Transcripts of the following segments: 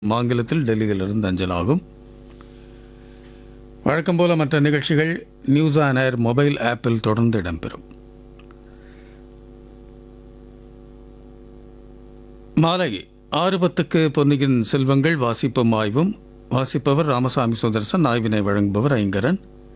ஆங்கிலத்தில் டெல்லியிலிருந்து அஞ்சலாகும் வழக்கம் போல மற்ற நிகழ்ச்சிகள் நியூஸ் ஆன் ஏர் மொபைல் ஆப்பில் தொடர்ந்து இடம்பெறும் மாலை ஆறு பத்துக்கு பொன்னியின் செல்வங்கள் வாசிப்பும் ஆய்வும் வாசிப்பவர் ராமசாமி சுதர்சன் ஆய்வினை வழங்குபவர் ஐங்கரன்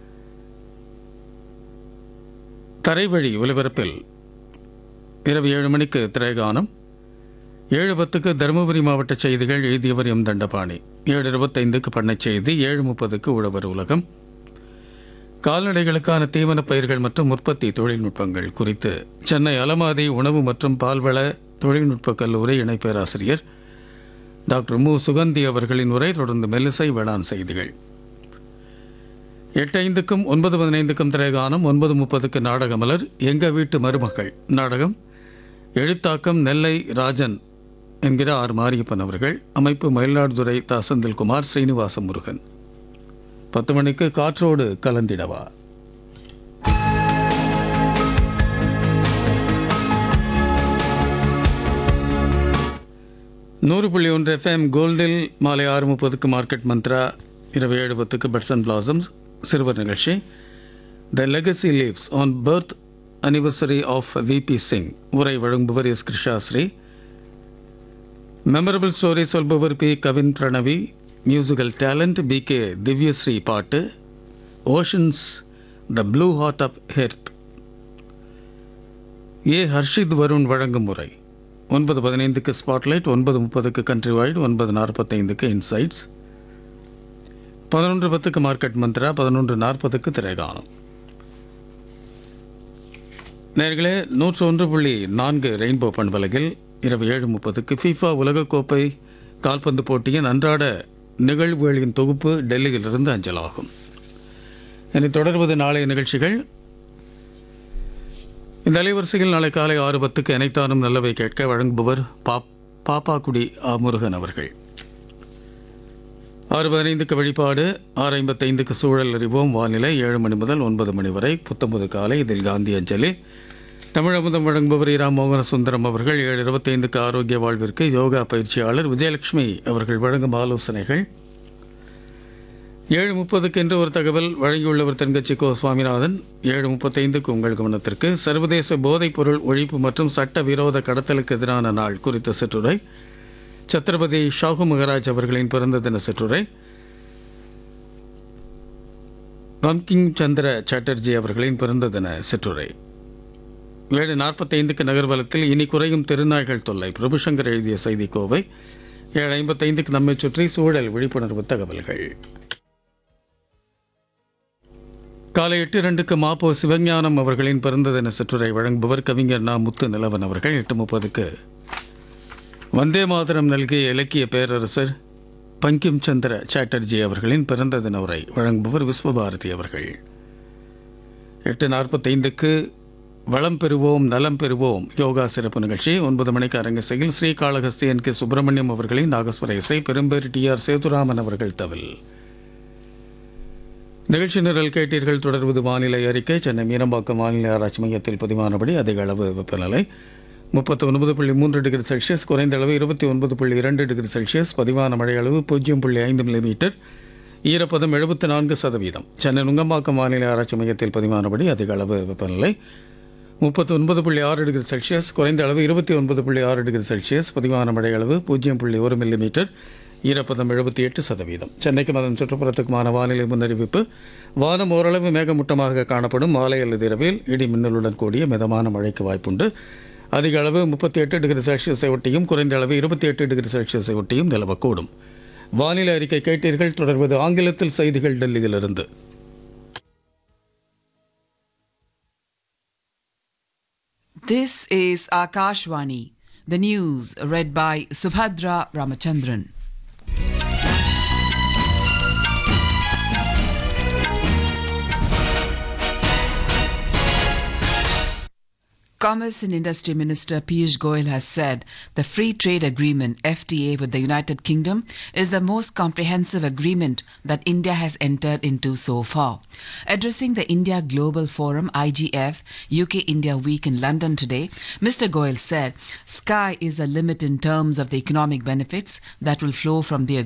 தரைவழி ஒலிபரப்பில் இரவு ஏழு மணிக்கு திரைகானம் ஏழு பத்துக்கு தருமபுரி மாவட்ட செய்திகள் எழுதியவர் எம் தண்டபாணி ஏழு இருபத்தைந்துக்கு பண்ணைச் செய்தி ஏழு முப்பதுக்கு உழவர் உலகம் கால்நடைகளுக்கான தீவனப் பயிர்கள் மற்றும் உற்பத்தி தொழில்நுட்பங்கள் குறித்து சென்னை அலமாதி உணவு மற்றும் பால்வள தொழில்நுட்ப கல்லூரி இணை பேராசிரியர் டாக்டர் மு சுகந்தி அவர்களின் உரை தொடர்ந்து மெல்லிசை வேளாண் செய்திகள் எட்டு ஐந்துக்கும் ஒன்பது பதினைந்துக்கும் திரைகானம் ஒன்பது முப்பதுக்கு நாடகமலர் எங்க வீட்டு மருமகள் நாடகம் எழுத்தாக்கம் நெல்லை ராஜன் என்கிற ஆர் மாரியப்பன் அவர்கள் அமைப்பு மயிலாடுதுறை தா செந்தில்குமார் ஸ்ரீனிவாச முருகன் பத்து மணிக்கு காற்றோடு கலந்திடவா நூறு புள்ளி ஒன்று எஃப்எம் கோல்டில் மாலை ஆறு முப்பதுக்கு மார்க்கெட் மந்த்ரா இரவு ஏழு பத்துக்கு பட்ஸ் அண்ட் பிளாசம்ஸ் சிறுவர் நிகழ்ச்சி the legacy leaves on birth anniversary of VP Singh உரை வழங்குபவர் எஸ் கிருஷாஸ்ரீ மெமரபிள் ஸ்டோரி சொல்பவர் P Kavin Pranavi musical talent P K Divyashri பாட்டு oceans the blue heart of earth A Harshith Varun வழங்கும் முறை ஒன்பது பதினைந்துக்கு ஸ்பாட்லைட் ஒன்பது முப்பதுக்கு கண்ட்ரி வைடு ஒன்பது நாற்பத்தைந்துக்கு இன்சைட்ஸ் பதினொன்று பத்துக்கு மார்க்கெட் மந்த்ரா பதினொன்று நாற்பதுக்கு திரைகானம் நேர்களே நூற்று ஒன்று புள்ளி நான்கு ரெயின்போ பண்பலகில் இரவு ஏழு முப்பதுக்கு ஃபீஃபா உலகக்கோப்பை கால்பந்து போட்டியின் அன்றாட நிகழ்வுகளின் தொகுப்பு டெல்லியிலிருந்து அஞ்சலாகும் இனி தொடர்வது நாளைய நிகழ்ச்சிகள் இந்த அலைவரிசையில் நாளை காலை ஆறு பத்துக்கு இணைத்தானும் நல்லவை கேட்க வழங்குபவர் பாப் பாப்பாக்குடி ஆ முருகன் அவர்கள் ஆறு பதினைந்துக்கு வழிபாடு ஆறு ஐம்பத்தைந்துக்கு சூழல் அறிவோம் வானிலை ஏழு மணி முதல் ஒன்பது மணி வரை புத்தம்பது காலை இதில் காந்தி அஞ்சலி தமிழ் அமுதம் வழங்குபவர் இரா மோகன சுந்தரம் அவர்கள் ஏழு இருபத்தைந்துக்கு ஆரோக்கிய வாழ்விற்கு யோகா பயிற்சியாளர் விஜயலட்சுமி அவர்கள் வழங்கும் ஆலோசனைகள் ஏழு முப்பதுக்கு என்று ஒரு தகவல் வழங்கியுள்ளவர் தென்கட்சி கோ சுவாமிநாதன் ஏழு முப்பத்தைந்துக்கு உங்கள் கவனத்திற்கு சர்வதேச போதைப்பொருள் ஒழிப்பு மற்றும் சட்ட விரோத கடத்தலுக்கு எதிரான நாள் குறித்த சிற்றுரை சத்ரபதி ஷாகு மகராஜ் அவர்களின் பிறந்த தின சிற்றுரை பங்கிங் சந்திர சாட்டர்ஜி அவர்களின் பிறந்த தின சிற்றுரை ஏழு நாற்பத்தைந்துக்கு நகர்வலத்தில் இனி குறையும் தெருநாய்கள் தொல்லை பிரபுசங்கர் எழுதிய செய்தி கோவை ஏழு ஐம்பத்தைந்துக்கு நம்மை சுற்றி சூழல் விழிப்புணர்வு தகவல்கள் காலை எட்டு இரண்டுக்கு மாப்போ சிவஞானம் அவர்களின் பிறந்த தின சிற்றுரை வழங்குபவர் கவிஞர் நா முத்து நிலவன் அவர்கள் எட்டு முப்பதுக்கு வந்தே மாதரம் நல்கிய இலக்கிய பேரரசர் பங்கிம் சந்திர சாட்டர்ஜி அவர்களின் பிறந்த தின உரை வழங்குபவர் விஸ்வபாரதி அவர்கள் எட்டு நாற்பத்தைந்துக்கு வளம் பெறுவோம் நலம் பெறுவோம் யோகா சிறப்பு நிகழ்ச்சி ஒன்பது மணிக்கு அரங்கசையில் ஸ்ரீகாளஹஸ்தி என் கே சுப்பிரமணியம் அவர்களின் நாகஸ்வர இசை பெரும்பேறு டி ஆர் சேதுராமன் அவர்கள் தவில் நிகழ்ச்சி நிரல் கேட்டீர்கள் தொடர்வது வானிலை அறிக்கை சென்னை மீனம்பாக்கம் வானிலை ஆராய்ச்சி மையத்தில் பதிவானபடி அதிக அளவு வெப்பநிலை முப்பத்தி ஒன்பது புள்ளி மூன்று டிகிரி செல்சியஸ் குறைந்த அளவு இருபத்தி ஒன்பது புள்ளி இரண்டு டிகிரி செல்சியஸ் பதிவான மழை அளவு பூஜ்ஜியம் புள்ளி ஐந்து மில்லிமீட்டர் ஈரப்பதம் எழுபத்தி நான்கு சதவீதம் சென்னை நுங்கம்பாக்கம் வானிலை ஆராய்ச்சி மையத்தில் பதிவானபடி அதிக அளவு வெப்பநிலை முப்பத்தி ஒன்பது புள்ளி ஆறு டிகிரி செல்சியஸ் குறைந்த அளவு இருபத்தி ஒன்பது புள்ளி ஆறு டிகிரி செல்சியஸ் பதிவான மழை அளவு பூஜ்ஜியம் புள்ளி ஒரு மில்லிமீட்டர் ஈரப்பதம் எழுபத்தி எட்டு சதவீதம் சென்னைக்கும் அதன் சுற்றுப்புறத்துக்குமான வானிலை முன்னறிவிப்பு வானம் ஓரளவு மேகமூட்டமாக காணப்படும் மாலை அல்லது இரவில் இடி மின்னலுடன் கூடிய மிதமான மழைக்கு வாய்ப்புண்டு அதிக அளவு முப்பத்தி எட்டு டிகிரி செல்சியஸை ஒட்டியும் குறைந்த அளவு இருபத்தி எட்டு டிகிரி செல்சியஸை ஒட்டியும் நிலவக்கூடும் வானிலை அறிக்கை கேட்டீர்கள் தொடர்வது ஆங்கிலத்தில் செய்திகள் டெல்லியிலிருந்து This is Akashvani, the news read by Subhadra Ramachandran. Commerce and Industry Minister Piyush Goyal has said the Free Trade Agreement FTA with the United Kingdom is the most comprehensive agreement that India has entered into so far. Addressing the India Global Forum IGF UK India Week in London today, Mr. Goyal said, "Sky is the limit in terms of the economic benefits that will flow from the